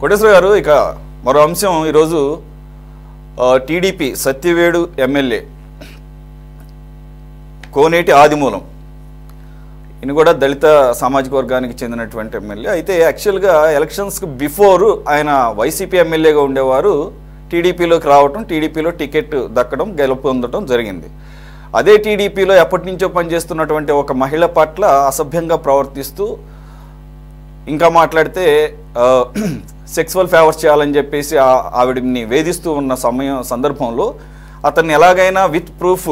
కోటేశ్వర గారు ఇక మరో అంశం ఈరోజు ఆ, టీడీపీ సత్యవేడు ఎమ్మెల్యే కోనేటి ఆదిమూలం ఈయన కూడా దళిత సామాజిక వర్గానికి చెందినటువంటి ఎమ్మెల్యే అయితే యాక్చువల్గా ఎలక్షన్స్కి బిఫోర్ ఆయన వైసీపీ ఎమ్మెల్యేగా ఉండేవారు టీడీపీలోకి రావటం టీడీపీలో టికెట్ దక్కడం గెలుపొందడం జరిగింది అదే టీడీపీలో ఎప్పటి నుంచో పనిచేస్తున్నటువంటి ఒక మహిళ పట్ల అసభ్యంగా ప్రవర్తిస్తూ ఇంకా మాట్లాడితే సెక్సువల్ ఫేవర్స్ చేయాలని చెప్పేసి ఆ- ఆవిడని వేధిస్తూ ఉన్న సమయం సందర్భంలో అతన్ని ఎలాగైనా విత్ ప్రూఫ్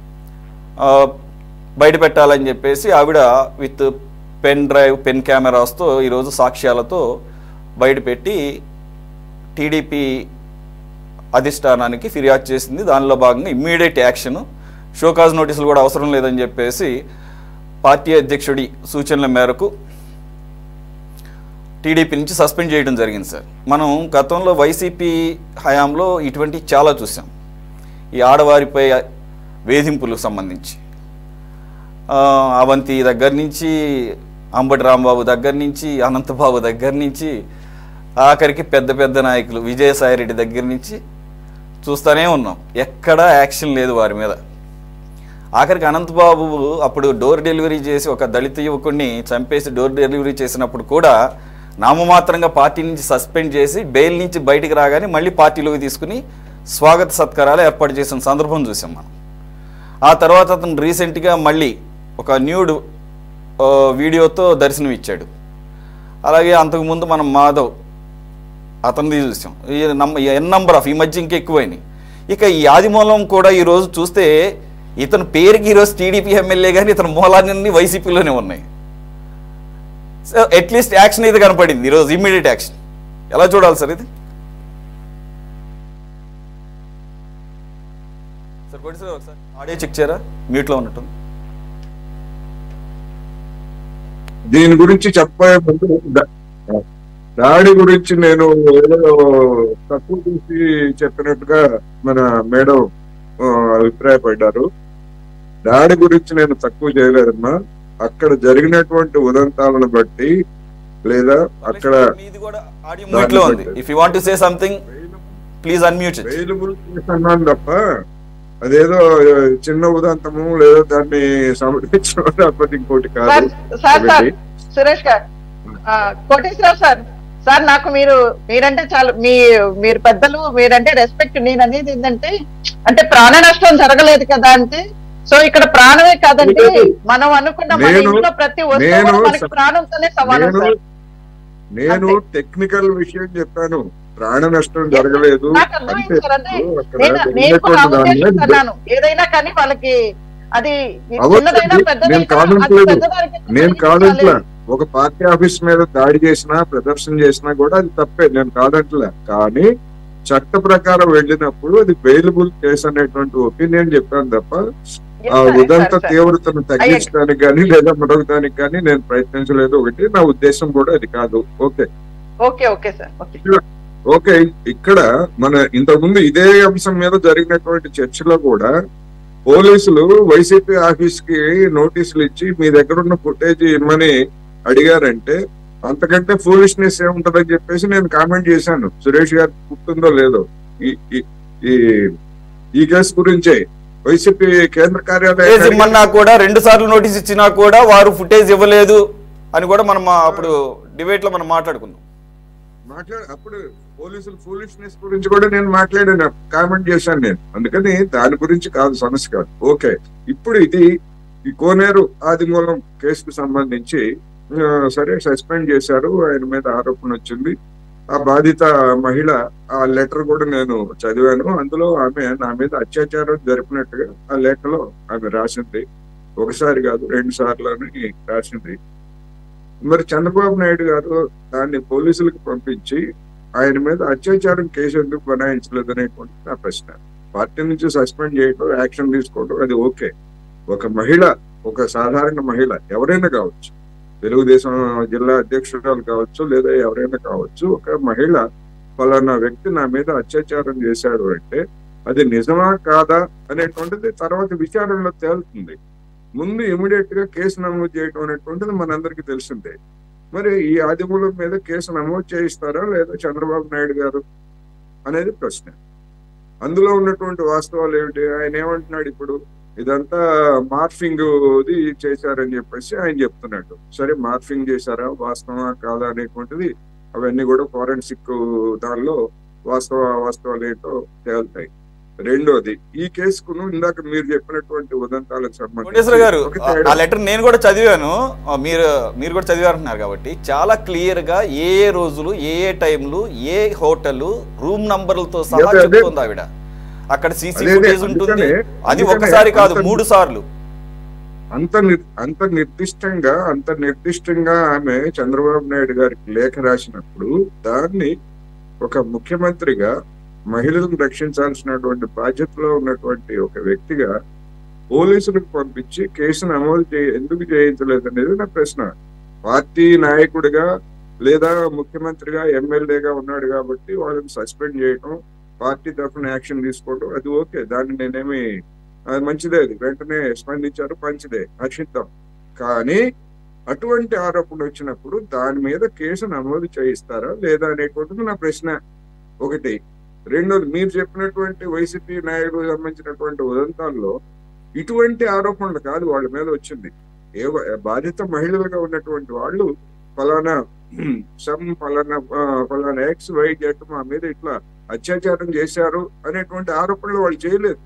బయట పెట్టాలని చెప్పేసి ఆవిడ విత్ పెన్ డ్రైవ్ పెన్ కెమెరాస్తో ఈరోజు సాక్ష్యాలతో బయటపెట్టి టీడీపీ అధిష్టానానికి ఫిర్యాదు చేసింది దానిలో భాగంగా ఇమ్మీడియట్ యాక్షన్ షోకాజ్ నోటీసులు కూడా అవసరం లేదని చెప్పేసి పార్టీ అధ్యక్షుడి సూచనల మేరకు టీడీపీ నుంచి సస్పెండ్ చేయడం జరిగింది సార్ మనం గతంలో వైసీపీ హయాంలో ఇటువంటి చాలా చూసాం ఈ ఆడవారిపై వేధింపులకు సంబంధించి ఆ, అవంతి దగ్గర నుంచి అంబటి రాంబాబు దగ్గర నుంచి అనంతబాబు దగ్గర నుంచి ఆఖరికి పెద్ద పెద్ద నాయకులు విజయసాయిరెడ్డి దగ్గర నుంచి చూస్తూనే ఉన్నాం ఎక్కడా యాక్షన్ లేదు వారి మీద ఆఖరికి అనంతబాబు అప్పుడు డోర్ డెలివరీ చేసి ఒక దళిత యువకుడిని చంపేసి డోర్ డెలివరీ చేసినప్పుడు కూడా నామమాత్రంగా పార్టీ నుంచి సస్పెండ్ చేసి బెయిల్ నుంచి బయటికి రాగానే మళ్ళీ పార్టీలోకి తీసుకుని స్వాగత సత్కారాలు ఏర్పాటు చేసిన సందర్భం చూసాం మనం ఆ తర్వాత అతను రీసెంట్గా మళ్ళీ ఒక న్యూడ్ ఆ, వీడియోతో దర్శనం ఇచ్చాడు అలాగే అంతకుముందు మనం మాధవ్ అతనిది చూసాం ఈ నం- ఎన్ నంబర్ ఆఫ్ ఈ మధ్య ఇంకా ఎక్కువైనాయి ఇక ఈ ఆదిమూలం కూడా ఈరోజు చూస్తే ఇతని పేరుకి ఈరోజు టీడీపీ ఎమ్మెల్యే కానీ ఇతని మూలాన్ని వైసీపీలోనే ఉన్నాయి సో అట్లీస్ట్ యాక్షన్ అయితే కనపడింది ఈరోజు ఇమ్మీడియట్ యాక్షన్ ఎలా చూడాలి సార్ ఇది సార్ కొట్టి సార్ ఒకసారి ఆడియో చెక్ చేయరా మ్యూట్లో ఉన్నట్టుంది దీని గురించి చెప్పే ముందు దా- దాడి గురించి నేను ఏదో తక్కువ చూసి చెప్పినట్టుగా మన మేడం ఆ, అభిప్రాయపడ్డారు దాడి గురించి నేను తక్కువ చేయలేదమ్మా అక్కడ జరిగినటువంటి ఉదంతాలను బట్టి లేదా అక్కడ మీది కూడా ఆడియో మ్యూట్లో ఉంది if you want to say something please unmute available అన్నాను తప్ప అదేదో చిన్న ఉదంతము లేదా దాన్ని సమర్పించడం తప్ప ఇంకోటి సార్ కాదు సార్ సార్ ఒకటి. సురేష్ గారు ఆ, కోటేశ్వరరావు సార్ సార్ నాకు మీరు మీరంటే చాలా మీ మీరు పెద్దలు మీరంటే రెస్పెక్ట్ నేను అనేది ఏంటంటే అంటే ప్రాణ నష్టం జరగలేదు కదా అంటే సో ఇక్కడ ప్రాణమే కాదండి మనం అనుకున్న మన నేను- ఇంట్లో ప్రతి వస్తువు నేను కూడా మనకి స- ప్రాణంతోనే సమానం నేను సార్ నేను అంతే. టెక్నికల్ విషయం చెప్పాను ప్రాణ నష్టం జరగలేదు నాకు అర్థమైంది అంటే సార్ అంటే అక్కడ నేను నేను కూడా ఆ జరిగినటువంటి దాని ఉద్దేశంతో మీద అన్నాను ఏదైనా కానీ వాళ్ళకి అది అవ్వచ్చు. చిన్నదైనా నేను పెద్దదైనా అది కాదంటలేదు. పెద్దదానికి నేను చిన్నది కాదంట్లా కాలేదు. ఒక పార్టీ ఆఫీస్ మీద దాడి చేసినా ప్రదర్శన చేసినా కూడా అది తప్పే నేను కాదంట్లే కానీ చట్ట ప్రకారం వెళ్ళినప్పుడు అది బెయిలబుల్ కేసు అనేటువంటి ఒపీనియన్ చెప్పాను తప్ప Yes, ఆ sir, yes, ఉదంత sir, sir. తీవ్రతను తగ్గించడానికి కానీ లేదా మరొక దానికి కానీ నేను ప్రయత్నించలేదు ఒకటి నా ఉద్దేశం కూడా అది కాదు okay okay okay sir okay okay ఇక్కడ మన ఇంతకుముందు ఇదే అంశం మీద జరిగినటువంటి చర్చలో కూడా పోలీసులు వైసీపీ ఆఫీస్ కి నోటీసులు ఇచ్చి మీ దగ్గర ఉన్న ఫుటేజ్ ఇమ్మని అడిగారంటే అంతకంటే ఫూలిష్నెస్ ఏముంటదని చెప్పేసి నేను కామెంట్ చేశాను సురేష్ గారు గుర్తుందో లేదో ఈ ఈ- ఈ ఈ కేసు గురించే వైసీపీ కేంద్ర ఫుటేజ్ కార్యాలయం ఇమ్మన్నా కూడా రెండు సార్లు నోటీస్ ఇచ్చినా కూడా వారు ఫుటేజ్ ఇవ్వలేదు అని కూడా మనం ఆ అప్పుడు డిబేట్ లో మనం మాట్లాడుకుందాం మాట్లాడు అప్పుడు పోలీసులు ఫూలిష్నెస్ గురించి కూడా నేను మాట్లాడాను కామెంట్ చేశాను నేను అందుకని దాని గురించి కాదు సమస్య కాదు ఓకే ఇప్పుడు ఇది ఈ కోనేరు ఆదిమూలం కేసుకు సంబంధించి ఆ, సరే సస్పెండ్ చేశారు ఆయన మీద ఆరోపణ వచ్చింది ఆ బాధిత మహిళ ఆ లెటర్ కూడా నేను చదివాను అందులో ఆమె నా మీద అత్యాచారం జరిపినట్టుగా ఆ లేఖలో ఆమె రాసింది ఒకసారి కాదు రెండు సార్లు అని రాసింది మరి చంద్రబాబు నాయుడు గారు దాన్ని పోలీసులకు పంపించి ఆయన మీద అత్యాచారం కేసు ఎందుకు బనాయించలేదు అనేటువంటి నా ప్రశ్న పార్టీ నుంచి సస్పెండ్ చేయడం యాక్షన్ తీసుకోవడం అది ఓకే ఒక మహిళ ఒక సాధారణ మహిళ ఎవరైనా కావచ్చు తెలుగుదేశం జిల్లా అధ్యక్షురాలు కావచ్చు లేదా ఎవరైనా కావచ్చు ఒక మహిళ ఫలానా వ్యక్తి నా మీద అత్యాచారం చేశాడు అంటే అది నిజమా కాదా అనేటువంటిది తర్వాత విచారణలో తేలుతుంది ముందు ఇమీడియట్ గా కేసు నమోదు చేయడం అనేటువంటిది మనందరికీ తెలిసిందే మరి ఈ ఆదిమూలం మీద కేసు నమోదు చేయిస్తారా లేదా చంద్రబాబు నాయుడు గారు అనేది ప్రశ్న అందులో ఉన్నటువంటి వాస్తవాలు ఏమిటి ఆయన ఏమంటున్నాడు ఇప్పుడు ఇదంతా మార్ఫింగ్ ఇది చేశారని చెప్పేసి ఆయన చెప్తున్నాడు సరే మార్ఫింగ్ చేశారా వాస్తవా కాదా అనేటువంటిది అవన్నీ కూడా ఫోరెన్సిక్ దానిలో వాస్తవ వాస్తవాలు ఏంటో తేలుతాయి రెండోది ఈ కేసుకును ఇందాక మీరు చెప్పినటువంటి ఉదంతాలకు కోటేశ్వర గారు ఒక ఆ- తేడా. ఆ లెటర్ నేను కూడా చదివాను ఆ, మీరు మీరు కూడా చదివారంటున్నారు కాబట్టి చాలా క్లియర్ గా ఏ ఏ రోజులు ఏ ఏ టైంలు ఏ హోటల్ రూమ్ నంబర్లతో సహా అదే, అదే. చెప్తుంది ఆవిడ అక్కడ సీసీ అదే, అదే, ఫుటేజ్ ఉంటుంది అందుకనే- అది అందుకనే ఒకసారి కాదు అంత- మూడు సార్లు అంత నిర్- అంత నిర్దిష్టంగా అంత నిర్దిష్టంగా ఆమె చంద్రబాబు నాయుడు గారికి లేఖ రాసినప్పుడు దాన్ని ఒక ముఖ్యమంత్రిగా మహిళలను రక్షించాల్సినటువంటి బాధ్యతలో ఉన్నటువంటి ఒక వ్యక్తిగా పోలీసులకు పంపించి కేసు నమోదు చేయ ఎందుకు చేయించలేదు అనేది నా ప్రశ్న పార్టీ నాయకుడిగా లేదా ముఖ్యమంత్రిగా ఎమ్మెల్యేగా ఉన్నాడు కాబట్టి వాళ్ళని సస్పెండ్ చేయటం పార్టీ తరఫున యాక్షన్ తీసుకోవడం అది ఓకే దాన్ని నేనేమి అది మంచిదే అది వెంటనే స్పందించారు మంచిదే హర్షిద్దాం కానీ అటువంటి ఆరోపణ వచ్చినప్పుడు దాని మీద కేసు నమోదు చేయిస్తారా లేదా అనేటువంటిది నా ప్రశ్న ఒకటి రెండోది మీరు చెప్పినటువంటి వైసీపీ నాయకులకు సంబంధించినటువంటి ఉదంతాల్లో ఇటువంటి ఆరోపణలు కాదు వాళ్ళ మీద వచ్చింది ఏ బాధిత మహిళలుగా ఉన్నటువంటి వాళ్ళు ఫలానా సమ్ ఫలానా ఆ, ఫలానా ఎక్స్ వై జెడ్ మా మీద ఇట్లా అత్యాచారం చేశారు అనేటువంటి ఆరోపణలు వాళ్ళు చేయలేదు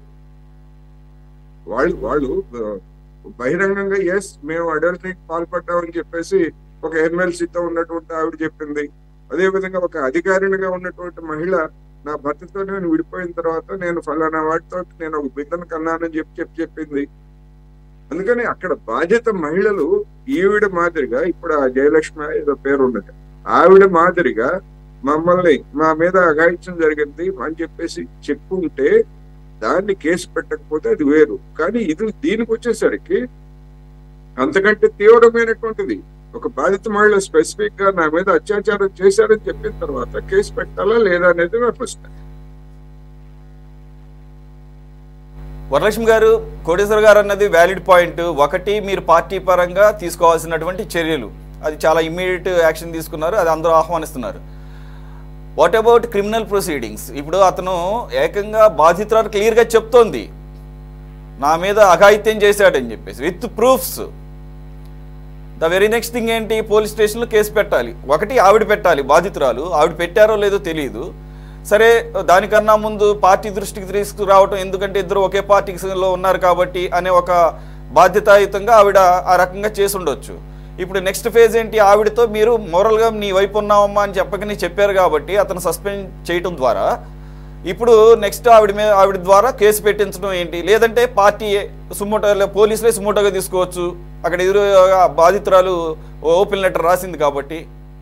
వాళ్ళు వాళ్ళు ఆ, బహిరంగంగా ఎస్ మేము అడల్టరీకి పాల్పడ్డామని చెప్పేసి ఒక ఎమ్మెల్సీతో ఉన్నటువంటి ఆవిడ చెప్పింది అదే విధంగా ఒక అధికారినిగా ఉన్నటువంటి మహిళ నా భర్తతో నేను విడిపోయిన తర్వాత నేను ఫలానా వాటితో నేను ఒక బిడ్డను కన్నానని చెప్పి చెప్పి చెప్పింది అందుకని అక్కడ బాధ్యత మహిళలు ఈవిడ మాదిరిగా ఇప్పుడు ఆ జయలక్ష్మి ఏదో పేరు ఉన్నది ఆవిడ మాదిరిగా మమ్మల్ని మా మీద అఘాయిత్యం జరిగింది అని చెప్పేసి చెప్పుంటే దాన్ని కేసు పెట్టకపోతే అది వేరు కానీ ఇది దీనికి వచ్చేసరికి అంతకంటే తీవ్రమైనటువంటిది ఒక బాధిత మహిళ స్పెసిఫిక్ గా నా మీద అత్యాచారం చేశారని చెప్పిన తర్వాత కేసు పెట్టాలా లేదా అనేది నా ప్రశ్న వరలక్ష్మి గారు కోటేశ్వర గారు అన్నది వ్యాలిడ్ పాయింట్ ఒకటి మీరు పార్టీ పరంగా తీసుకోవాల్సినటువంటి చర్యలు అది చాలా ఇమ్మీడియట్ యాక్షన్ తీసుకున్నారు అది అందరూ ఆహ్వానిస్తున్నారు వాట్ అబౌట్ క్రిమినల్ ప్రొసీడింగ్స్ ఇప్పుడు అతను ఏకంగా బాధితురాలు క్లియర్గా చెప్తోంది నా మీద అఘాయిత్యం చేశాడని చెప్పేసి with proofs the very next thing ఏంటి పోలీస్ స్టేషన్లో కేసు పెట్టాలి ఒకటి ఆవిడ పెట్టాలి బాధితురాలు ఆవిడ పెట్టారో లేదో తెలియదు సరే దానికన్నా ముందు పార్టీ దృష్టికి తీసుకురావటం ఎందుకంటే ఇద్దరు ఒకే పార్టీలో ఉన్నారు కాబట్టి అనే ఒక బాధ్యతాయుతంగా ఆవిడ ఆ రకంగా చేసి ఉండొచ్చు ఇప్పుడు నెక్స్ట్ ఫేజ్ ఏంటి ఆవిడతో మీరు మోరల్గా నీ వైపు ఉన్నావమ్మా అని చెప్పకని చెప్పారు కాబట్టి అతను సస్పెండ్ చేయటం ద్వారా ఇప్పుడు నెక్స్ట్ ఆవిడ మీద ఆవిడ ద్వారా కేసు పెట్టించడం ఏంటి లేదంటే పార్టీ సుమోటో పోలీసులే సుమోటోగా తీసుకోవచ్చు అక్కడ ఎదురు బాధితురాలు ఓపెన్ లెటర్ రాసింది కాబట్టి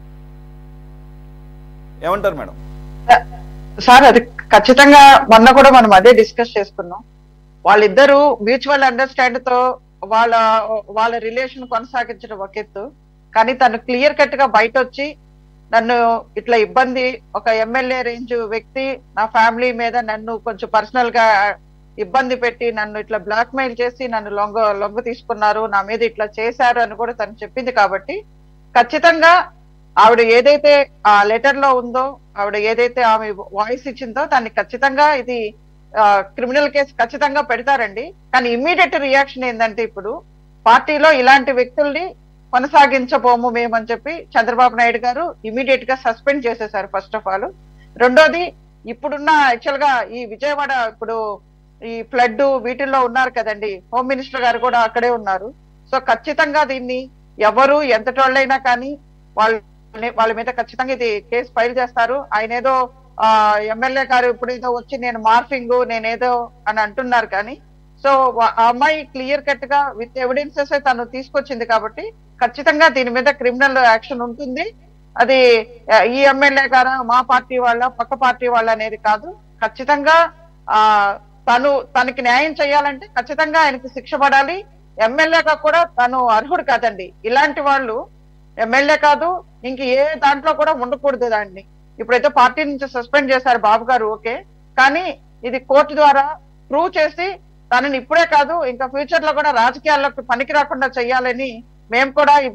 ఏమంటారు మేడం సార్ అది ఖచ్చితంగా మొన్న కూడా మనం అదే డిస్కస్ చేసుకున్నాం వాళ్ళిద్దరూ మ్యూచువల్ అండర్స్టాండ్ తో వాళ్ళ వాళ్ళ రిలేషన్ కొనసాగించడం ఒక ఎత్తు కానీ తను క్లియర్ కట్ గా బయట వచ్చి నన్ను ఇట్లా ఇబ్బంది ఒక ఎమ్మెల్యే రేంజ్ వ్యక్తి నా ఫ్యామిలీ మీద నన్ను కొంచెం పర్సనల్ గా ఇబ్బంది పెట్టి నన్ను ఇట్లా బ్లాక్ మెయిల్ చేసి నన్ను లొంగ లొంగ తీసుకున్నారు నా మీద ఇట్లా చేశారు అని కూడా తను చెప్పింది కాబట్టి ఖచ్చితంగా ఆవిడ ఏదైతే ఆ లెటర్ లో ఉందో ఆవిడ ఏదైతే ఆమె వాయిస్ ఇచ్చిందో దాన్ని ఖచ్చితంగా ఇది క్రిమినల్ కేసు ఖచ్చితంగా పెడతారండి కానీ ఇమ్మీడియట్ రియాక్షన్ ఏంటంటే ఇప్పుడు పార్టీలో ఇలాంటి వ్యక్తుల్ని కొనసాగించబోము మేమని చెప్పి చంద్రబాబు నాయుడు గారు ఇమీడియట్ గా సస్పెండ్ చేసేశారు ఫస్ట్ ఆఫ్ ఆల్ రెండోది ఇప్పుడున్న యాక్చువల్ గా ఈ విజయవాడ ఇప్పుడు ఈ ఫ్లడ్ వీటిల్లో ఉన్నారు కదండి హోమ్ మినిస్టర్ గారు కూడా అక్కడే ఉన్నారు సో ఖచ్చితంగా దీన్ని ఎవరు ఎంతటోళ్ళైనా కానీ వాళ్ళ వాళ్ళ మీద ఖచ్చితంగా ఇది కేసు ఫైల్ చేస్తారు ఆయన ఏదో ఆ ఎమ్మెల్యే గారు ఇప్పుడు ఏదో వచ్చి నేను మార్ఫింగ్ నేనేదో అని అంటున్నారు కానీ సో వా- ఆ అమ్మాయి క్లియర్ కట్ గా విత్ ఎవిడెన్సెస్ తను తీసుకొచ్చింది కాబట్టి ఖచ్చితంగా దీని మీద క్రిమినల్ యాక్షన్ ఉంటుంది అది ఆ, ఈ ఎమ్మెల్యే గారా మా పార్టీ వాళ్ళ పక్క పార్టీ వాళ్ళ అనేది కాదు ఖచ్చితంగా ఆ తను తనకి న్యాయం చేయాలంటే ఖచ్చితంగా ఆయనకి శిక్ష పడాలి ఎమ్మెల్యేగా కూడా తను అర్హుడు కాదండి ఇలాంటి వాళ్ళు ఎమ్మెల్యే కాదు ఇంక ఏ దాంట్లో కూడా ఉండకూడదు దాన్ని ఇప్పుడైతే పార్టీ నుంచి సస్పెండ్ చేశారు బాబు గారు ఓకే కానీ ఇది కోర్టు ద్వారా ప్రూవ్ చేసి తనని ఇప్పుడే కాదు ఇంకా ఫ్యూచర్ లో కూడా రాజకీయాల్లోకి పనికి రాకుండా చేయాలని మేము కూడా ఇది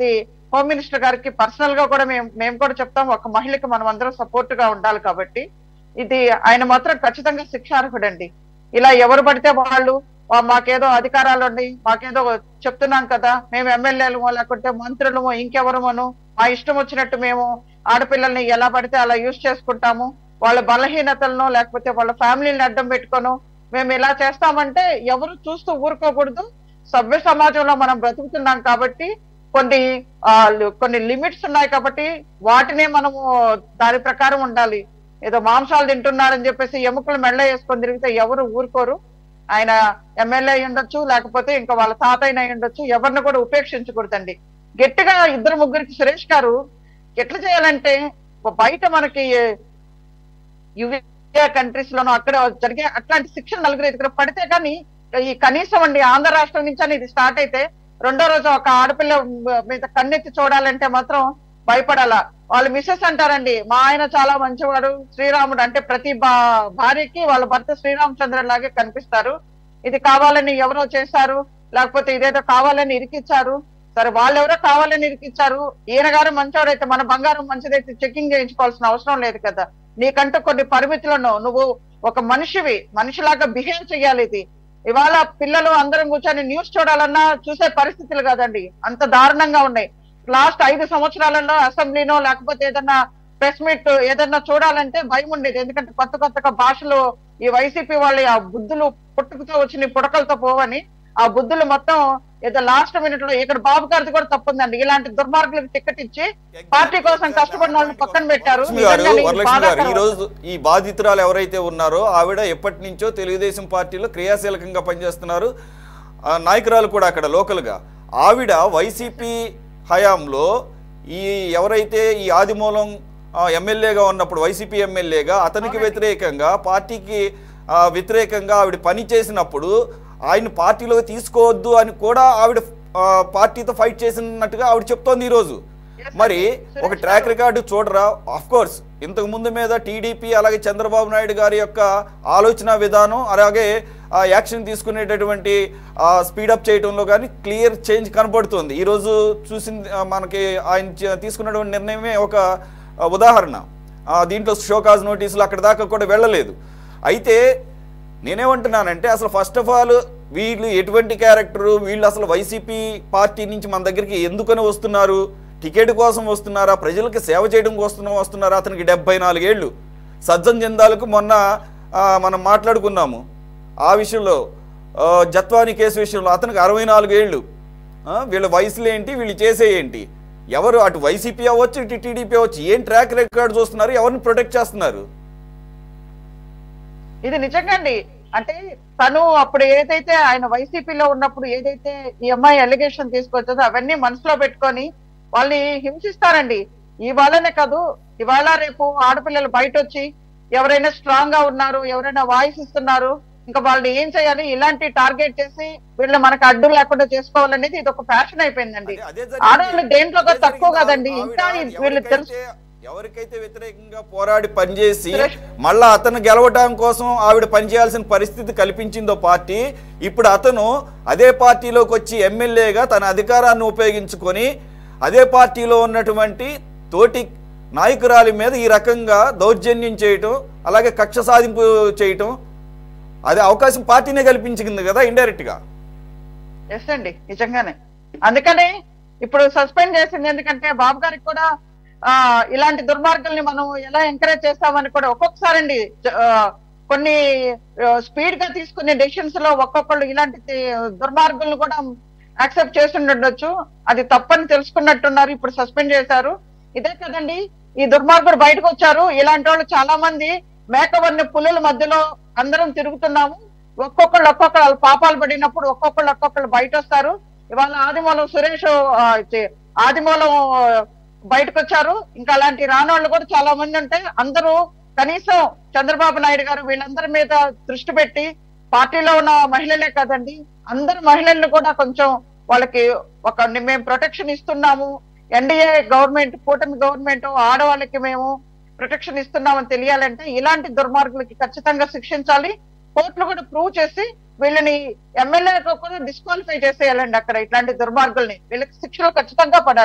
హోమ్ మినిస్టర్ గారికి పర్సనల్ గా కూడా మేము మేము కూడా చెప్తాం ఒక మహిళకి మనం అందరం సపోర్ట్ గా ఉండాలి కాబట్టి ఇది ఆయన మాత్రం ఖచ్చితంగా శిక్షార్హుడండి ఇలా ఎవరు పడితే వాళ్ళు "ఆ, మాకేదో అధికారాలు ఉన్నాయి మాకేదో చెప్తున్నాం కదా మేము ఎమ్మెల్యేలమో లేకుంటే మంత్రులమో ఇంకెవరమోను మా ఇష్టం వచ్చినట్టు మేము ఆడపిల్లల్ని ఎలా పడితే అలా యూజ్ చేసుకుంటాము వాళ్ళ బలహీనతలను లేకపోతే వాళ్ళ ఫ్యామిలీని అడ్డం పెట్టుకోను మేము ఇలా చేస్తామంటే ఎవరు చూస్తూ ఊరుకోకూడదు సభ్య సమాజంలో మనం బ్రతుకుతున్నాం కాబట్టి కొన్ని ఆ, లి- కొన్ని లిమిట్స్ ఉన్నాయి కాబట్టి వాటినే మనము దాని ప్రకారం ఉండాలి ఏదో మాంసాలు తింటున్నారని చెప్పేసి ఎముకలు మెళ్ళ వేసుకొని తిరిగితే ఎవరు ఊరుకోరు ఆయన ఎమ్మెల్యే అయి ఉండొచ్చు లేకపోతే ఇంకా వాళ్ళ తాతయ్య అయి ఉండొచ్చు ఎవరిని కూడా ఉపేక్షించకూడదండి గట్టిగా ఇద్దరు ముగ్గురికి సురేష్ గారు ఎట్లా చేయాలంటే ఒక బయట మనకి యువే కంట్రీస్ లోనూ అక్కడ జరిగే అట్లాంటి శిక్షణ నలుగురు దగ్గర పడితే కానీ ఈ కనీసం అండి ఆంధ్ర రాష్ట్రం నుంచి అని ఇది స్టార్ట్ అయితే రెండో రోజు ఒక ఆడపిల్ల మీద కన్నెత్తి చూడాలంటే మాత్రం భయపడాలా వాళ్ళు మిస్సెస్ అంటారండి మా ఆయన చాలా మంచివాడు శ్రీరాముడు అంటే ప్రతి భా- భార్యకి వాళ్ళ భర్త శ్రీరామచంద్ర లాగే కనిపిస్తారు ఇది కావాలని ఎవరో చేశారు లేకపోతే ఇదేదో కావాలని ఇరికిచ్చారు సరే వాళ్ళు ఎవరో కావాలని ఇరికిచ్చారు ఈయన గారు మంచోడైతే మన బంగారం మంచిదైతే చెకింగ్ చేయించుకోవాల్సిన అవసరం లేదు కదా నీకంటూ కొన్ని పరిమితులను నువ్వు ఒక మనిషివి మనిషిలాగా బిహేవ్ చేయాలి ఇది ఇవాళ పిల్లలు అందరం కూర్చొని న్యూస్ చూడాలన్నా చూసే పరిస్థితులు కాదండి అంత దారుణంగా ఉన్నాయి లాస్ట్ ఐదు సంవత్సరాలలో అసెంబ్లీనో లేకపోతే ఏదన్నా ప్రెస్ మీట్ ఏదన్నా చూడాలంటే భయం ఉండేది ఎందుకంటే కొత్త కొత్తగా భాషలు ఈ వైసీపీ వాళ్ళ ఆ బుద్ధులు పుట్టుకతో వచ్చిన పుడకలతో పోవని ఆ బుద్ధులు మొత్తం ఏదో లాస్ట్ మినిట్ లో ఇక్కడ బాబు గారిది కూడా తప్పుందండి ఇలాంటి దుర్మార్గులకు టికెట్ ఇచ్చి పార్టీ కోసం కష్టపడిన వాళ్ళని పక్కన పెట్టారు వరలక్ష్మి గారు నిజంగానే ఇది వరలక్ష్మి గారు బాధాకరం. ఈ రోజు ఈ బాధితురాలు ఎవరైతే ఉన్నారో ఆవిడ ఎప్పటి నుంచో తెలుగుదేశం పార్టీలో క్రియాశీలకంగా పనిచేస్తున్నారు ఆ నాయకురాలు కూడా అక్కడ లోకల్గా ఆవిడ వైసీపీ హయాంలో ఈ ఎవరైతే ఈ ఆదిమూలం ఆ, ఎమ్మెల్యేగా ఉన్నప్పుడు వైసీపీ ఎమ్మెల్యేగా అతనికి వ్యతిరేకంగా పార్టీకి ఆ, వ్యతిరేకంగా ఆవిడ పని చేసినప్పుడు ఆయన పార్టీలో తీసుకోవద్దు అని కూడా ఆవిడ ఆ, పార్టీతో ఫైట్ చేసినట్టుగా ఆవిడ చెప్తోంది ఈరోజు మరి ఒక ట్రాక్ రికార్డు చూడరా ఆఫ్ కోర్స్ ఇంతకు ముందు మీద టీడీపీ అలాగే చంద్రబాబు నాయుడు గారి యొక్క ఆలోచన విధానం అలాగే ఆ యాక్షన్ తీసుకునేటటువంటి స్పీడప్ చేయడంలో కానీ క్లియర్ చేంజ్ కనబడుతుంది ఈరోజు చూసింది ఆ, మనకి ఆయన చ- తీసుకున్నటువంటి నిర్ణయమే ఒక ఆ, ఉదాహరణ ఆ, దీంట్లో షోకాజ్ నోటీసులు అక్కడ దాకా కూడా వెళ్ళలేదు అయితే నేనేమంటున్నానంటే అసలు ఫస్ట్ ఆఫ్ ఆల్ వీళ్ళు ఎటువంటి క్యారెక్టరు వీళ్ళు అసలు వైసీపీ పార్టీ నుంచి మన దగ్గరికి ఎందుకని వస్తున్నారు టికెట్ కోసం వస్తున్నారా ప్రజలకి సేవ చేయడం కోసం వస్తున్నారా అతనికి డెబ్బై నాలుగేళ్ళు సజ్జన్ జందాలకు మొన్న ఆ, మనం మాట్లాడుకున్నాము ఆ విషయంలో ఆ, జత్వాని కేసు విషయంలో అతనికి అరవై నాలుగేళ్ళు ఆ, వీళ్ళ వయసులు ఏంటి వీళ్ళు చేసే ఏంటి ఎవరు అటు వైసీపీ అవ్వచ్చు ఇటు టీడీపీ అవ్వచ్చు ఏం ట్రాక్ రికార్డ్ చూస్తున్నారు ఎవరిని ప్రొటెక్ట్ చేస్తున్నారు ఇది నిజంగా అండి అంటే తను అప్పుడు ఏదైతే ఆయన వైసీపీలో ఉన్నప్పుడు ఏదైతే ఈ అమ్మాయి అలిగేషన్ తీసుకొచ్చిందో అవన్నీ మనసులో పెట్టుకొని వాళ్ళని హింసిస్తారండి ఇవాళనే కాదు ఇవాళ రేపు ఆడపిల్లలు బయట వచ్చి ఎవరైనా స్ట్రాంగ్ గా ఉన్నారు ఎవరైనా వాయిస్ ఇస్తున్నారు ఇంకా వాళ్ళని ఏం చేయాలి ఇలాంటి టార్గెట్ చేసి వీళ్ళు మనకు అడ్డు లేకుండా చేసుకోవాలనేది ఇది ఒక ఫ్యాషన్ అయిపోయిందండి అదే- అదే జరిగింది. ఆడవాళ్ళు దేంట్లో అదే తక్కువ జరిగింది. కాదండి ఆవిడ ఇంకా ఈ- వీళ్ళు తెలుసు ఎవరికైతే- ఎవరికైతే వ్యతిరేకంగా పోరాడి పనిచేసి సురేష్. మళ్ళా అతను గెలవటం కోసం ఆవిడ పనిచేయాల్సిన పరిస్థితి కల్పించిందో పార్టీ ఇప్పుడు అతను అదే పార్టీలోకి వచ్చి ఎమ్మెల్యేగా తన అధికారాన్ని ఉపయోగించుకొని అదే పార్టీలో ఉన్నటువంటి తోటి నాయకురాలి మీద ఈ రకంగా దౌర్జన్యం చేయటం అలాగే కక్ష సాధింపు చేయటం అదే అవకాశం పార్టీనే కల్పించింది కదా ఇండైరెక్ట్ గా ఎస్ అండి నిజంగానే అందుకనే ఇప్పుడు సస్పెండ్ చేసింది ఎందుకంటే బాబు గారికి కూడా ఆ ఇలాంటి దుర్మార్గుల్ని మనం ఎలా ఎంకరేజ్ చేస్తామని కూడా ఒక్కొక్కసారి అండి జ- ఆ, కొన్ని స్పీడ్ గా తీసుకునే డెసిషన్స్ లో ఒక్కొక్కళ్ళు ఇలాంటి తి- దుర్మార్గుల్ని కూడా యాక్సెప్ట్ చేస్తుండొచ్చు అది తప్పని తెలుసుకున్నట్టున్నారు ఇప్పుడు సస్పెండ్ చేశారు ఇదే కదండి ఈ దుర్మార్గుడు బయటకు వచ్చారు ఇలాంటి వాళ్ళు చాలా మంది మేకవన్న పులుల మధ్యలో అందరం తిరుగుతున్నాము ఒక్కొక్కళ్ళు ఒక్కొక్కళ్ళు వాళ్ళ పాపాలు పడినప్పుడు ఒక్కొక్కళ్ళు ఒక్కొక్కళ్ళు బయట వస్తారు ఇవాళ ఆదిమూలం సురేష్ ఆ, చి- ఆదిమూలం బయటకు వచ్చారు ఇంకా అలాంటి రానోళ్ళు కూడా చాలా మంది ఉంటే అందరూ కనీసం చంద్రబాబు నాయుడు గారు వీళ్ళందరి మీద దృష్టి పెట్టి పార్టీలో ఉన్న మహిళలే కదండి అందరు మహిళలను కూడా కొంచెం వాళ్ళకి ఒక మేము ప్రొటెక్షన్ ఇస్తున్నాము ఎన్డీఏ గవర్నమెంట్ కూటమి గవర్నమెంట్ ఆడవాళ్ళకి మేము ప్రొటెక్షన్ ఇస్తున్నామని తెలియాలంటే ఇలాంటి దుర్మార్గులకి ఖచ్చితంగా శిక్షించాలి కోర్టులు కూడా ప్రూవ్ చేసి వీళ్ళని ఎమ్మెల్యేలకు కూడా డిస్క్వాలిఫై చేసేయాలండి అక్కడ ఇట్లాంటి దుర్మార్గుల్ని వీళ్ళకి శిక్షలు ఖచ్చితంగా పడాలి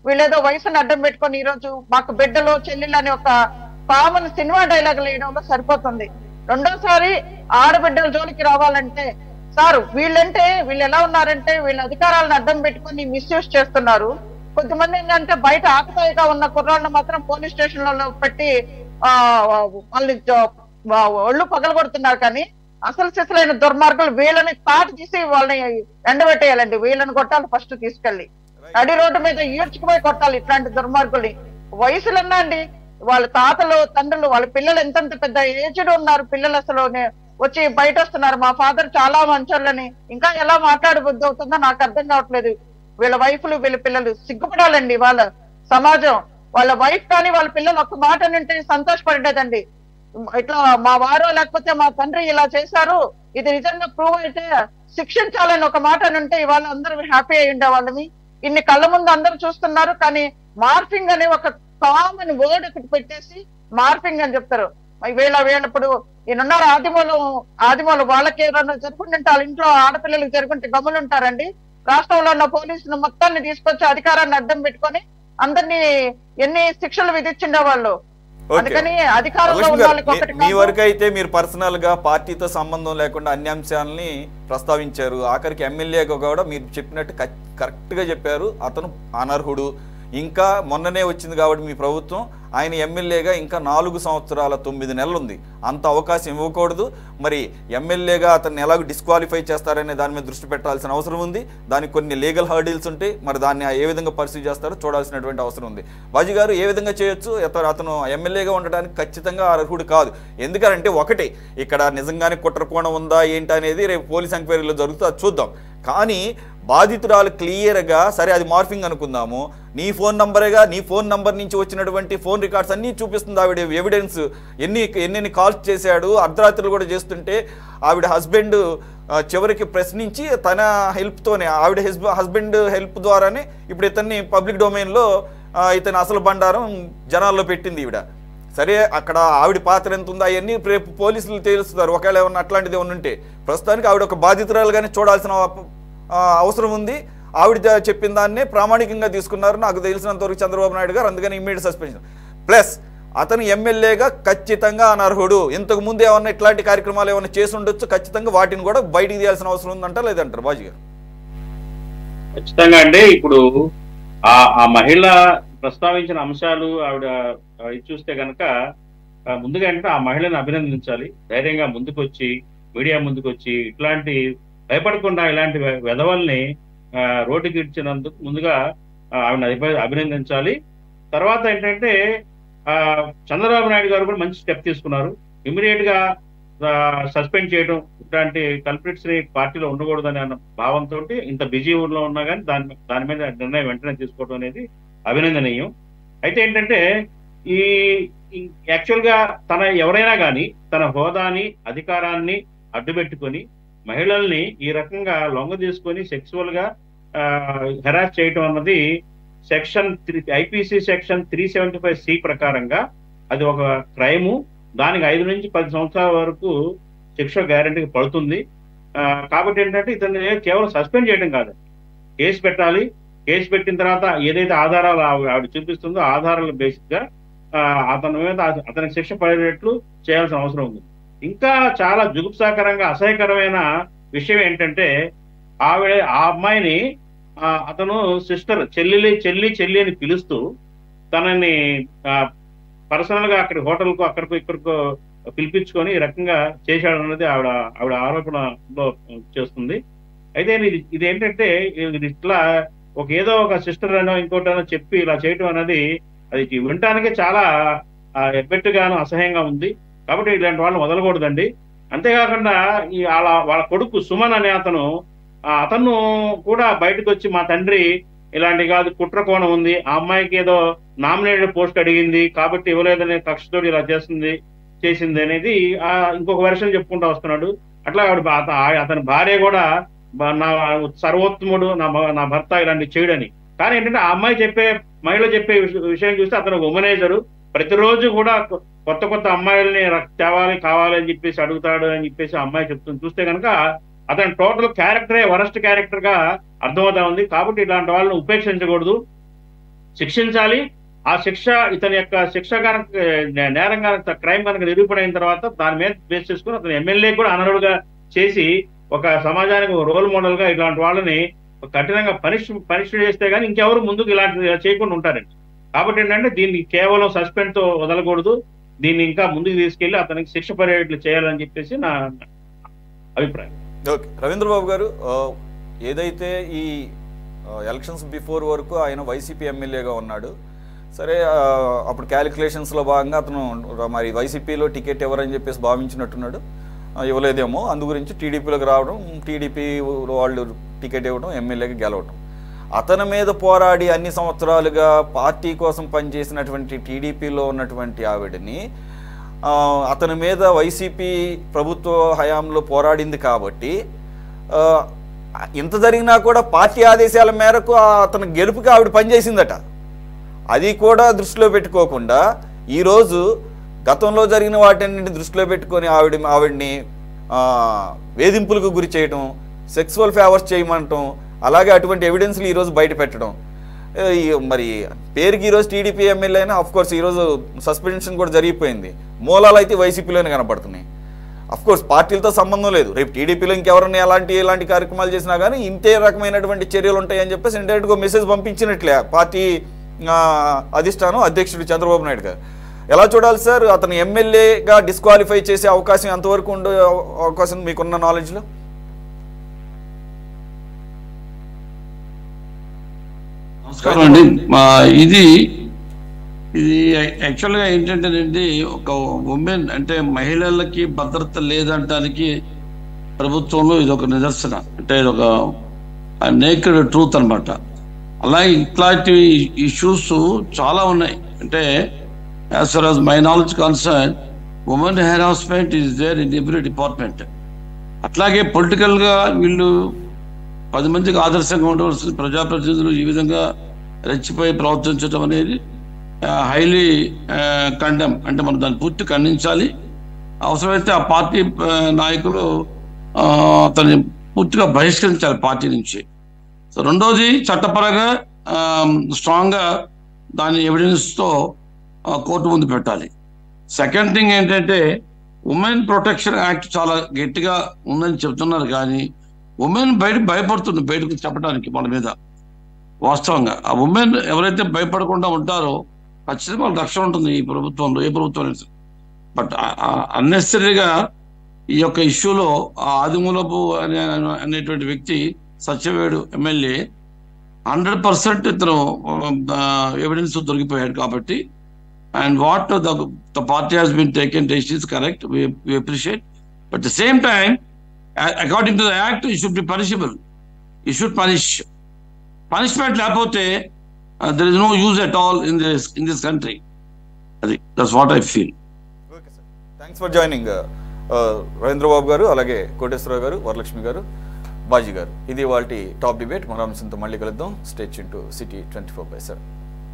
వీళ్ళేదో వయసును అడ్డం పెట్టుకొని ఈ రోజు మాకు బిడ్డలు చెల్లెలు అని ఒక కామన్ సినిమా డైలాగ్ వేయడంలో సరిపోతుంది రెండోసారి ఆడబిడ్డల జోలికి రావాలంటే సార్ వీళ్ళంటే వీళ్ళు ఎలా ఉన్నారంటే వీళ్ళ అధికారాలను అడ్డం పెట్టుకొని మిస్యూజ్ చేస్తున్నారు కొంతమంది ఏంటంటే బయట ఆకతాయిగా ఉన్న కుర్రాళ్ళని మాత్రం పోలీస్ స్టేషన్లలో పెట్టి ఆ వాళ్ళని జ- వా- ఒళ్ళు పగలగొడుతున్నారు కానీ అసలు సిసలైన దుర్మార్గులు వీళ్ళని తాటి తీసి వాళ్ళని ఎండబెట్టేయాలండి వీళ్ళని కొట్టాలి ఫస్ట్ తీసుకెళ్ళి నడి రోడ్డు మీద ఈడ్చుకుపోయి కొట్టాలి ఇట్లాంటి దుర్మార్గుల్ని వయసులన్నా అండి వాళ్ళ తాతలు తండ్రులు వాళ్ళ పిల్లలు ఎంతెంత పెద్ద ఏజ్డ్ ఉన్నారు పిల్లలు అసలు నే- వచ్చి బయట వస్తున్నారు మా ఫాదర్ చాలా మంచోళ్ళని ఇంకా ఎలా మాట్లాడబుద్ధి అవుతుందో నాకు అర్థం కావట్లేదు వీళ్ళ వైఫ్లు వీళ్ళ పిల్లలు సిగ్గుపడాలండి వాళ్ళ సమాజం వాళ్ళ వైఫ్ కానీ వాళ్ళ పిల్లలు ఒక మాట నింటే సంతోషపడేదండి ఇట్లా మా వారు లేకపోతే మా తండ్రి ఇలా చేశారు ఇది నిజంగా ప్రూవ్ అయితే శిక్షించాలని ఒక మాట నుంటే ఇవాళ అందరూ హ్యాపీ అయి ఉండేవాళ్ళమి ఇన్ని కళ్ళ ముందు అందరూ చూస్తున్నారు కానీ మార్ఫింగ్ అనే ఒక కామన్ వర్డ్ ఒకటి పెట్టేసి మార్ఫింగ్ అని చెప్తారు మరి వీళ్ళ వీళ్ళ ఇప్పుడు ఈయనున్నారు ఆదిమూలం ఆదిమూలం వాళ్ళకి ఏదైనా జరుగుతుంటే వాళ్ళ ఇంట్లో ఆడపిల్లలకు జరుగుంటే గమ్ములు ఉంటారండి రాష్ట్రంలో ఉన్న పోలీసులు మొత్తాన్ని తీసుకొచ్చి అధికారాన్ని అడ్డం పెట్టుకొని అందరినీ ఎన్ని శిక్షలు విధించిండే వాళ్ళు ఓకే. అందుకని అధికారంలో లక్ష్మి ఉన్న గారు, వాళ్ళకి ఒకటి మీ- మీ కాదు. వరకు అయితే మీరు పర్సనల్ గా పార్టీతో సంబంధం లేకుండా అన్ని అంశాలని ప్రస్తావించారు ఆఖరికి ఎమ్మెల్యేగా కూడా మీరు చెప్పినట్టు కరెక్ట్ గా చెప్పారు అతను అనర్హుడు ఇంకా మొన్ననే వచ్చింది కాబట్టి మీ ప్రభుత్వం ఆయన ఎమ్మెల్యేగా ఇంకా నాలుగు సంవత్సరాల తొమ్మిది నెలలు ఉంది అంత అవకాశం ఇవ్వకూడదు మరి ఎమ్మెల్యేగా అతన్ని ఎలాగ డిస్క్వాలిఫై చేస్తారనే దాని మీద దృష్టి పెట్టాల్సిన అవసరం ఉంది దానికి కొన్ని లీగల్ హర్డిల్స్ ఉంటాయి మరి దాన్ని ఏ విధంగా పరిస్థితి చేస్తారో చూడాల్సినటువంటి అవసరం ఉంది బాజీ గారు ఏ విధంగా చేయొచ్చు అతను అతను ఎమ్మెల్యేగా ఉండడానికి ఖచ్చితంగా అర్హుడు కాదు ఎందుకంటే ఒకటి ఇక్కడ నిజంగానే కుట్రకోణం ఉందా ఏంటి అనేది రేపు పోలీస్ ఎంక్వైరీలో జరుగుతుంది అది చూద్దాం కానీ బాధితురాలు క్లియర్గా సరే అది మార్ఫింగ్ అనుకుందాము నీ ఫోన్ నంబరేగా నీ ఫోన్ నంబర్ నుంచి వచ్చినటువంటి ఫోన్ రికార్డ్స్ అన్నీ చూపిస్తుంది ఆవిడ ఎవిడెన్స్ ఎన్ని ఎన్నెన్ని కాల్స్ చేశాడు అర్ధరాత్రులు కూడా చేస్తుంటే ఆవిడ హస్బెండ్ ఆ, చివరికి ప్రశ్నించి తన హెల్ప్తోనే ఆవిడ హస్బెండ్ హెల్ప్ ద్వారానే ఇప్పుడు ఇతన్ని పబ్లిక్ డొమైన్లో ఇతని అసలు బండారం జనాల్లో పెట్టింది ఈవిడ సరే అక్కడ ఆవిడ పాత్ర ఎంత ఉందో అవన్నీ రేపు పోలీసులు తేలుస్తారు ఒకవేళ ఏమన్నా అట్లాంటిది ఏమన్నా ఉంటే ప్రస్తుతానికి ఆవిడ ఒక బాధితురాలుగానే చూడాల్సిన ఆ, అవసరం ఉంది ఆవిడ జ- చెప్పిన దాన్నే ప్రామాణికంగా తీసుకున్నారు నాకు తెలిసినంతవరకు చంద్రబాబు నాయుడు గారు అందుకని ఇమ్మీడియట్ సస్పెన్షన్ ప్లస్ అతను ఎమ్మెల్యేగా ఖచ్చితంగా అనర్హుడు ఇంతకు ముందు ఏమన్నా ఇట్లాంటి కార్యక్రమాలు ఏమైనా చేసి ఉండొచ్చు ఖచ్చితంగా వాటిని కూడా బయటికి తీయాల్సిన అవసరం ఉందంట లేదంటారు బాజీ గారు ఖచ్చితంగా అండి ఇప్పుడు ఆ ఆ మహిళ ప్రస్తావించిన అంశాలు ఆవిడ ఆ, ఇది చూస్తే కనుక ముందుగా అంటే ఆ మహిళను అభినందించాలి ధైర్యంగా ముందుకొచ్చి మీడియా ముందుకొచ్చి ఇట్లాంటి భయపడకుండా ఇలాంటి వె- వెధవల్ని ఆ, రోడ్డుకి ఇచ్చినందుకు ముందుగా ఆ, ఆవిడని అభి- అభినందించాలి తర్వాత ఏంటంటే ఆ, చంద్రబాబు నాయుడు గారు కూడా మంచి స్టెప్ తీసుకున్నారు ఇమీడియట్ గా సస్పెండ్ చేయడం ఇట్లాంటి కల్ప్రిట్స్ ని పార్టీలో ఉండకూడదని అన్న భావంతో ఇంత బిజీ ఊర్లో ఉన్నా కానీ దాని దాని మీద నిర్ణయం వెంటనే తీసుకోవడం అనేది అభినందనీయం అయితే ఏంటంటే ఈ యాక్చువల్ గా తన ఎవరైనా కానీ తన హోదాని అధికారాన్ని అడ్డుపెట్టుకొని మహిళల్ని ఈ రకంగా లొంగ తీసుకొని సెక్సువల్ గా హెరాస్ చేయటం అన్నది section three IPC section three seventy five C ప్రకారంగా అది ఒక క్రైము దానికి ఐదు నుంచి పది సంవత్సరాల వరకు శిక్ష గ్యారంటీకి పడుతుంది ఆ, కాబట్టి ఏంటంటే ఇతన్ని కేవలం సస్పెండ్ చేయడం కాదు కేసు పెట్టాలి కేసు పెట్టిన తర్వాత ఏదైతే ఆధారాలు ఆవి- ఆవిడ చూపిస్తుందో ఆధారాల బేసిక్ గా ఆ, అతని మీద అత- అతనికి శిక్ష పడేటట్లు చేయాల్సిన అవసరం ఉంది ఇంకా చాలా జుగుప్సాకరంగా అసహ్యకరమైన విషయం ఏంటంటే ఆవిడ ఆ అమ్మాయిని ఆ, అతను సిస్టర్ చెల్లి చెల్లి చెల్లి అని పిలుస్తూ తనని పర్సనల్ గా అక్కడి హోటల్కు అక్కడికో ఇక్కడికో పిలిపించుకొని ఈ రకంగా చేశాడు అన్నది ఆవిడ ఆవిడ ఆరోపణలో చేస్తుంది అయితే ఇది ఇది ఏంటంటే ఇది ఇట్లా ఒక ఏదో ఒక సిస్టర్ అనో ఇంకోటనో చెప్పి ఇలా చేయటం అనేది అది వినటానికి చాలా ఎబ్బెట్టుగాను అసహ్యంగా ఉంది కాబట్టి ఇలాంటి వాళ్ళని వదలకూడదండి అంతేకాకుండా ఈ వాళ్ళ వాళ్ళ కొడుకు సుమన్ అనే అతను ఆ, అతను కూడా బయటకు వచ్చి మా తండ్రి ఇలాంటి కాదు కుట్ర కోణం ఉంది ఆ అమ్మాయికి ఏదో నామినేటెడ్ పోస్ట్ అడిగింది కాబట్టి ఇవ్వలేదనే కక్షతో ఇలా చేస్తుంది చేసింది అనేది ఆ ఇంకొక వెర్షన్ చెప్పుకుంటూ వస్తున్నాడు అట్లా ఆవిడ అత- ఆ- అతని భార్య కూడా బ- నా సర్వోత్తముడు నా భ- నా భర్త ఇలాంటి చేయడని కానీ ఏంటంటే ఆ అమ్మాయి చెప్పే మహిళ చెప్పే విష- విషయం చూస్తే అతను ఉమనైజరు ప్రతిరోజు కూడా కొ- కొత్త కొత్త అమ్మాయిల్ని రక్- తేవాలి కావాలి అని చెప్పేసి అడుగుతాడు అని చెప్పేసి ఆ అమ్మాయి చెప్తుంది చూస్తే కనుక అతని టోటల్ క్యారెక్టరే వరస్ట్ క్యారెక్టర్ గా అర్థమవుతా ఉంది కాబట్టి ఇలాంటి వాళ్ళని ఉపేక్షించకూడదు శిక్షించాలి ఆ శిక్ష ఇతని యొక్క శిక్ష కనుక నే- నేరం కనుక క్రైమ్ కనుక నిరూపణ అయిన తర్వాత దాని మీద బేస్ చేసుకుని అతను ఎమ్మెల్యే కూడా అనర్హుడుగా చేసి ఒక సమాజానికి ఒక రోల్ మోడల్ గా ఇలాంటి వాళ్ళని కఠినంగా పనిష్ పనిష్ చేస్తే గానీ ఇంకెవరు ముందుకు ఇలాంటి చేయకుండా ఉంటారండి కాబట్టి ఏంటంటే దీన్ని కేవలం సస్పెండ్ తో వదలకూడదు దీన్ని ఇంకా ముందుకు తీసుకెళ్లి అతనికి శిక్ష పడేట్లు చేయాలని చెప్పేసి నా అభిప్రాయం ఓకే రవీంద్ర బాబు గారు ఆ, ఏదైతే ఈ ఎలక్షన్స్ బిఫోర్ వరకు ఆయన వైసీపీ ఎమ్మెల్యేగా ఉన్నాడు సరే ఆ, అప్పుడు క్యాలిక్యులేషన్స్లో భాగంగా అతను మరి వైసీపీలో టికెట్ ఎవరని చెప్పేసి భావించినట్టున్నాడు ఆ, ఇవ్వలేదేమో అందు గురించి టీడీపీలోకి రావడం టీడీపీ వాళ్ళు టికెట్ ఇవ్వడం ఎమ్మెల్యేకి గెలవడం అతని మీద పోరాడి అన్ని సంవత్సరాలుగా పార్టీ కోసం పనిచేసినటువంటి టీడీపీలో ఉన్నటువంటి ఆవిడని ఆ, అతని మీద వైసీపీ ప్రభుత్వ హయాంలో పోరాడింది కాబట్టి ఆ, ఇంత జరిగినా కూడా పార్టీ ఆదేశాల మేరకు ఆ అతని గెలుపుకి ఆవిడ పనిచేసిందట అది కూడా దృష్టిలో పెట్టుకోకుండా ఈరోజు గతంలో జరిగిన వాటిని దృష్టిలో పెట్టుకొని ఆవిడ ఆవిడ్ని ఆ, వేధింపులకు గురి చేయటం సెక్సువల్ ఫేవర్స్ చేయమంటం అలాగే అటువంటి ఎవిడెన్స్లు ఈరోజు బయట పెట్టడం ఏ, ఈ మరి పేరుకి ఈరోజు టీడీపీ ఎమ్మెల్యే అయినా అఫ్ కోర్స్ ఈరోజు సస్పెన్షన్ కూడా జరిగిపోయింది మూలాలు అయితే వైసీపీలోనే కనపడుతున్నాయి అఫ్ కోర్స్ పార్టీలతో సంబంధం లేదు రేపు టీడీపీలో ఇంకెవరన్నా ఎలాంటి ఎలాంటి కార్యక్రమాలు చేసినా కానీ ఇంతే రకమైనటువంటి చర్యలు ఉంటాయని చెప్పేసి ఇండైరెక్ట్గా మెసేజ్ పంపించినట్లే పార్టీ ఆ, అధిష్టానం అధ్యక్షుడు చంద్రబాబు నాయుడు గారు ఎలా చూడాలి సార్ అతను ఎమ్మెల్యేగా డిస్క్వాలిఫై చేసే అవకాశం ఎంతవరకు ఉండే అవ- అవకాశం మీకున్న నాలెడ్జ్లో నమస్కారం అండి మా ఇది ఇది యాక్చువల్గా ఏంటంటేనండి ఒక ఉమెన్ అంటే మహిళలకి భద్రత లేదంటానికి ప్రభుత్వంలో ఇది ఒక నిదర్శన అంటే ఇది ఒక నేకెడ్ ట్రూత్ అన్నమాట అలాగే ఇట్లాంటి ఇష్యూస్ చాలా ఉన్నాయి అంటే as far as my knowledge concern women harassment is there in every department అట్లాగే పొలిటికల్ గా వీళ్ళు పది మందికి ఆదర్శంగా ఉండవలసిన ప్రజాప్రతినిధులు ఈ విధంగా రెచ్చిపోయి ప్రవర్తించడం అనేది హైలీ కండెమ్ అంటే మనం దాన్ని పూర్తి ఖండించాలి అవసరమైతే ఆ పార్టీ ఆ, నాయకులు ఆ, అతన్ని పూర్తిగా బహిష్కరించాలి పార్టీ నుంచి సో రెండోది చట్టపరంగా స్ట్రాంగ్ గా దాని ఎవిడెన్స్ తో ఆ, కోర్టు ముందు పెట్టాలి సెకండ్ థింగ్ ఏంటంటే ఉమెన్ ప్రొటెక్షన్ యాక్ట్ చాలా గట్టిగా ఉందని చెప్తున్నారు కానీ ఉమెన్ బయట భయపడుతుంది బయటకు చెప్పడానికి మన మీద వాస్తవంగా ఆ ఉమెన్ ఎవరైతే భయపడకుండా ఉంటారో ఖచ్చితంగా వాళ్ళకి రక్షణ ఉంటుంది ఈ ప్రభుత్వంలో ఏ ప్రభుత్వం బట్ అన్నెసరీగా ఈ యొక్క ఇష్యూలో ఆ ఆదిమూలపు అనే అనేటువంటి వ్యక్తి సత్యవేడు ఎమ్మెల్యే హండ్రెడ్ పర్సెంట్ ఇతను ఎవిడెన్స్ దొరికిపోయాడు కాబట్టి and what the the party has been taken decision is correct we appreciate but the same time according to the act you should be punishable you should punish punishment లేకపోతే there is no use at all in this in this country అది that's what I feel okay sir thanks for joining Ravindra Babu garu అలాగే కోటేశ్వరరావు గారు వరలక్ష్మి గారు బాజీ గారు ఇది వాళ్ళ top debate మన అంశంతో మళ్ళీ కలుద్దాం state into city twenty four by seven